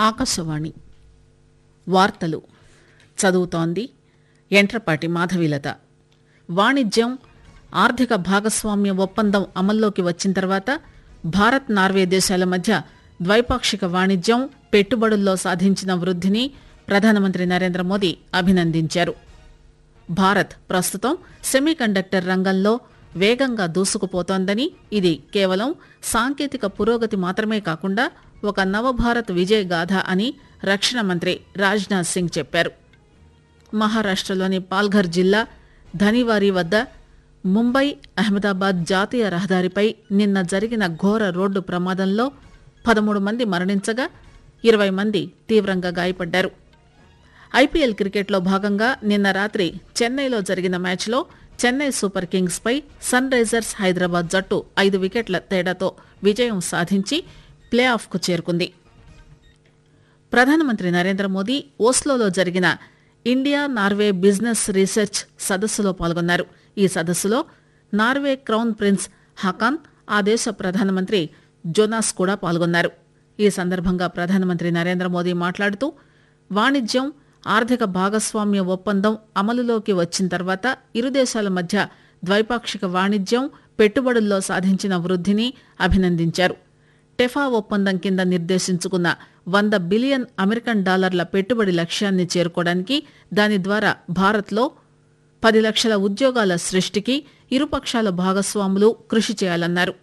ఆకాశవాణి వార్తలు చదువుతోంది ఎంట్రపాటి మాధవీలత వాణిజ్యం ఆర్థిక భాగస్వామ్య ఒప్పందం అమల్లోకి వచ్చిన తర్వాత భారత్ నార్వే దేశాల మధ్య ద్వైపాక్షిక వాణిజ్యం పెట్టుబడుల్లో సాధించిన వృద్ధిని ప్రధానమంత్రి నరేంద్ర మోదీ అభినందించారు భారత్ ప్రస్తుతం సెమీకండక్టర్ రంగంలో వేగంగా దూసుకుపోతోందని ఇది కేవలం సాంకేతిక పురోగతి మాత్రమే కాకుండా ఒక నవభారత్ విజయ గాథ అని రక్షణ మంత్రి రాజ్నాథ్ సింగ్ చెప్పారు మహారాష్టలోని పాల్ఘర్ జిల్లా ధనివారి వద్ద ముంబై అహ్మదాబాద్ జాతీయ రహదారిపై నిన్న జరిగిన ఘోర రోడ్డు ప్రమాదంలో పదమూడు మంది మరణించగా ఇరవై మంది తీవ్రంగా గాయపడ్డారు ఐపీఎల్ క్రికెట్లో భాగంగా నిన్న రాత్రి చెన్నైలో జరిగిన మ్యాచ్లో చెన్నై సూపర్ కింగ్స్ పై సన్ రైజర్స్ హైదరాబాద్ జట్టు ఐదు వికెట్ల తేడాతో విజయం సాధించి ప్లే ఆఫ్కు చేరుకుంది ప్రధానమంత్రి నరేంద్ర మోదీ ఓస్లోలో జరిగిన ఇండియా నార్వే బిజినెస్ రీసెర్చ్ సదస్సులో పాల్గొన్నారు ఈ సదస్సులో నార్వే క్రౌన్ ప్రిన్స్ హకాన్ ఆ దేశ ప్రధానమంత్రి జోనాస్ కూడా పాల్గొన్నారు ఈ సందర్భంగా ప్రధానమంత్రి నరేంద్ర మోదీ మాట్లాడుతూ వాణిజ్యం ఆర్థిక భాగస్వామ్య ఒప్పందం అమలులోకి వచ్చిన తర్వాత ఇరు దేశాల మధ్య ద్వైపాక్షిక వాణిజ్యం పెట్టుబడుల్లో సాధించిన వృద్ధిని అభినందించారు టెఫా ఒప్పందం కింద నిర్దేశించుకున్న వంద బిలియన్ అమెరికన్ డాలర్ల పెట్టుబడి లక్ష్యాన్ని చేరుకోవడానికి దాని ద్వారా భారత్లో పది లక్షల ఉద్యోగాల సృష్టికి ఇరుపక్షాల భాగస్వాములు కృషి చేయాలన్నారు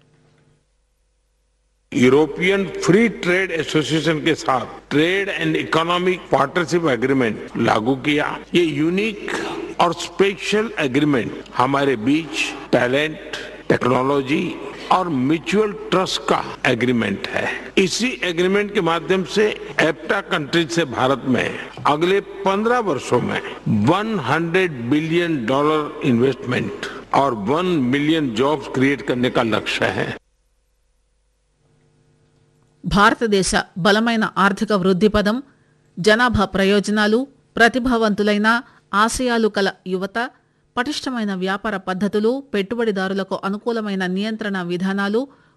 यूरोपियन फ्री ट्रेड एसोसिएशन के साथ trade and economic partnership agreement लागू किया ये यूनिक और स्पेशल एग्रीमेंट हमारे बीच टैलेंट टेक्नोलॉजी और म्यूचुअल ट्रस्ट का एग्रीमेंट है इसी एग्रीमेंट के माध्यम से एप्टा कंट्रीज से भारत में अगले 15 वर्षों में 100 बिलियन डॉलर इन्वेस्टमेंट और 1 मिलियन जॉब्स क्रिएट करने का लक्ष्य है భారతదేశ బలమైన ఆర్థిక వృద్ధి పదం జనాభా ప్రయోజనాలు ప్రతిభావంతులైన ఆశయాలు కల యువత పటిష్టమైన వ్యాపార పద్ధతులు పెట్టుబడిదారులకు అనుకూలమైన నియంత్రణ విధానాలు